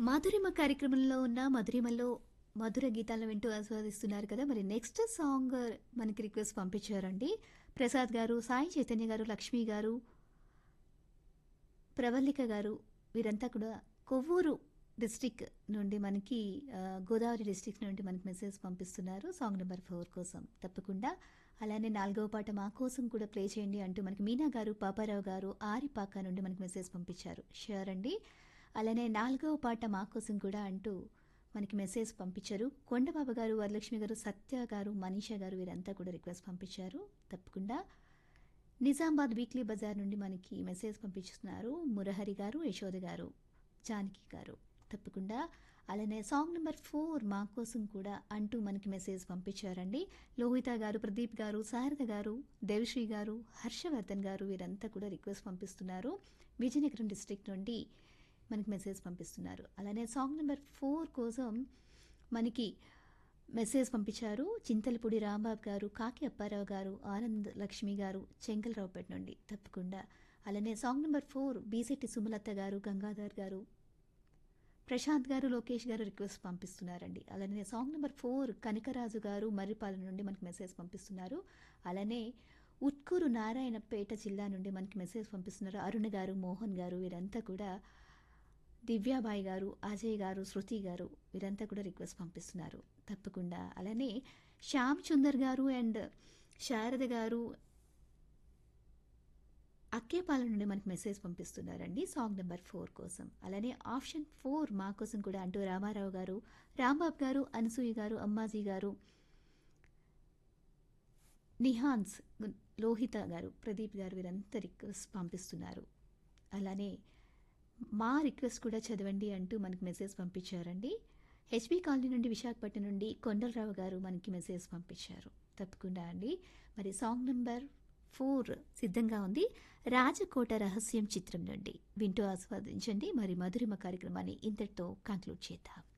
మధురిమ కార్యక్రమంలో ఉన్న మధురిమలో మధుర గీతాలను వింటూ ఆస్వాదిస్తున్నారు కదా మరి నెక్స్ట్ సాంగ్ మనకి రిక్వెస్ట్ పంపించారండి ప్రసాద్ గారు సాయి చైతన్య గారు లక్ష్మి గారు ప్రవల్లిక గారు వీరంతా కూడా కొవ్వూరు డిస్టిక్ నుండి మనకి ఆ, గోదావరి డిస్టిక్ నుండి మనకి మెసేజ్ పంపిస్తున్నారు సాంగ్ నెంబర్ ఫోర్ కోసం తప్పకుండా అలానే నాలుగవ పాట మా కోసం కూడా ప్లే చేయండి అంటూ మనకి మీనా గారు పాపారావు గారు ఆరిపాక నుండి మనకి మెసేజ్ పంపించారు షూర్ అండి అలానే నాలుగవ పాట మా కోసం కూడా అంటూ మనకి మెసేజ్ పంపించారు కొండబాబు గారు వరలక్ష్మి గారు సత్య గారు మనీషా గారు వీరంతా కూడా రిక్వెస్ట్ పంపించారు తప్పకుండా నిజామాబాద్ వీక్లీ బజార్ నుండి మనకి మెసేజ్ పంపిస్తున్నారు మురహరి గారు యశోద గారు జానకి గారు తప్పకుండా అలానే సాంగ్ నెంబర్ ఫోర్ మా కోసం కూడా అంటూ మనకి మెసేజ్ పంపించారండి లోహిత గారు ప్రదీప్ గారు శారద గారు దేవశ్రీ గారు హర్షవర్ధన్ గారు వీరంతా కూడా రిక్వెస్ట్ పంపిస్తున్నారు విజయనగరం డిస్ట్రిక్ట్ నుండి మనకి మెసేజ్ పంపిస్తున్నారు అలానే సాంగ్ నెంబర్ ఫోర్ కోసం మనకి మెసేజ్ పంపించారు చింతలపూడి రాంబాబు గారు కాకి అప్పారావు గారు ఆనంద్ లక్ష్మి గారు చెంగల్రావుపేట నుండి తప్పకుండా అలానే song number four Beesetti Sumalatha garu Gangadhar గారు ప్రశాంత్ గారు లోకేష్ గారు రిక్వెస్ట్ పంపిస్తున్నారండి అలానే సాంగ్ నెంబర్ ఫోర్ కనకరాజు గారు మర్రిపాలెం నుండి మనకి మెసేజ్ పంపిస్తున్నారు అలానే ఉట్కూరు నారాయణపేట జిల్లా నుండి మనకి మెసేజ్ పంపిస్తున్నారు అరుణ గారు మోహన్ గారు వీరంతా కూడా దివ్యాబాయి గారు అజయ్ గారు శృతి గారు వీరంతా కూడా రిక్వెస్ట్ పంపిస్తున్నారు తప్పకుండా అలానే శ్యామ్ సుందర్ గారు అండ్ శారద గారు అక్కేపాలెం నుండి మనకి మెసేజ్ పంపిస్తున్నారండి సాంగ్ నెంబర్ ఫోర్ కోసం అలానే ఆప్షన్ ఫోర్ మా కోసం కూడా అంటూ రామారావు గారు రాంబాబు గారు అనసూయ గారు అమ్మాజీ గారు నిహాన్స్ లోహిత గారు ప్రదీప్ గారు వీరంతా రిక్వెస్ట్ పంపిస్తున్నారు అలానే మా రిక్వెస్ట్ కూడా చదవండి అంటూ మనకి మెసేజ్ పంపించారండి హెచ్బి కాలనీ నుండి విశాఖపట్నం నుండి కొండలరావు గారు మనకి మెసేజ్ పంపించారు తప్పకుండా అండి మరి సాంగ్ నెంబర్ ఫోర్ సిద్ధంగా ఉంది రాజకోట రహస్యం చిత్రం నుండి వింటూ ఆస్వాదించండి మరి మధురిమ కార్యక్రమాన్ని ఇంతటితో కంక్లూడ్ చేద్దాం